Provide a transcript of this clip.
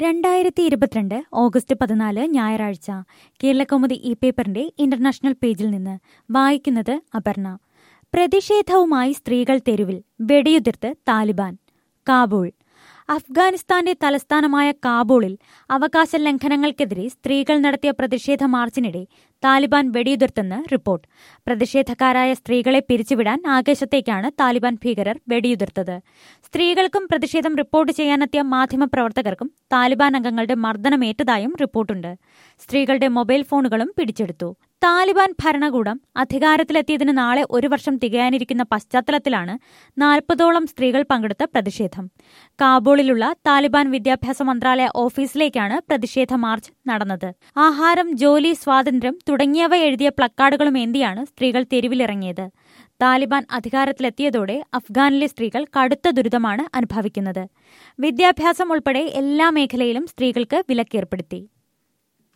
രണ്ടായിരത്തി ഇരുപത്തിരണ്ട് ഓഗസ്റ്റ് പതിനാല് ഞായറാഴ്ച കേരളകൗമുദി ഇ പേപ്പറിന്റെ ഇന്റർനാഷണൽ പേജിൽ നിന്ന് വായിക്കുന്നത് അപർണ പ്രതിഷേധവുമായി സ്ത്രീകൾ തെരുവിൽ വെടിയുതിർത്ത് താലിബാൻ കാബൂൾ അഫ്ഗാനിസ്ഥാന്റെ തലസ്ഥാനമായ കാബൂളിൽ അവകാശ ലംഘനങ്ങൾക്കെതിരെ സ്ത്രീകൾ നടത്തിയ പ്രതിഷേധ മാർച്ചിനിടെ താലിബാൻ വെടിയുതിർത്തെന്ന് റിപ്പോർട്ട് പ്രതിഷേധക്കാരായ സ്ത്രീകളെ പിരിച്ചുവിടാൻ ആകാശത്തേക്കാണ് താലിബാൻ ഭീകരർ വെടിയുതിർത്തത് സ്ത്രീകൾക്കും പ്രതിഷേധം റിപ്പോർട്ട് ചെയ്യാനെത്തിയ മാധ്യമപ്രവർത്തകർക്കും താലിബാൻ അംഗങ്ങളുടെ മർദ്ദനമേറ്റതായും റിപ്പോർട്ടുണ്ട് സ്ത്രീകളുടെ മൊബൈൽ ഫോണുകളും പിടിച്ചെടുത്തു താലിബാൻ ഭരണകൂടം അധികാരത്തിലെത്തിയതിന് നാളെ ഒരു വർഷം തികയാനിരിക്കുന്ന പശ്ചാത്തലത്തിലാണ് നാൽപ്പതോളം സ്ത്രീകൾ പങ്കെടുത്ത പ്രതിഷേധം കാബൂളിലുള്ള താലിബാൻ വിദ്യാഭ്യാസ മന്ത്രാലയ ഓഫീസിലേക്കാണ് പ്രതിഷേധ മാർച്ച് നടന്നത് ആഹാരം ജോലി സ്വാതന്ത്ര്യം തുടങ്ങിയവ എഴുതിയ പ്ലക്കാർഡുകളും ഏന്തിയാണ് സ്ത്രീകൾ തെരുവിലിറങ്ങിയത് താലിബാൻ അധികാരത്തിലെത്തിയതോടെ അഫ്ഗാനിലെ സ്ത്രീകൾ കടുത്ത ദുരിതമാണ് അനുഭവിക്കുന്നത് വിദ്യാഭ്യാസം ഉൾപ്പെടെ എല്ലാ മേഖലയിലും സ്ത്രീകൾക്ക് വിലക്കേർപ്പെടുത്തി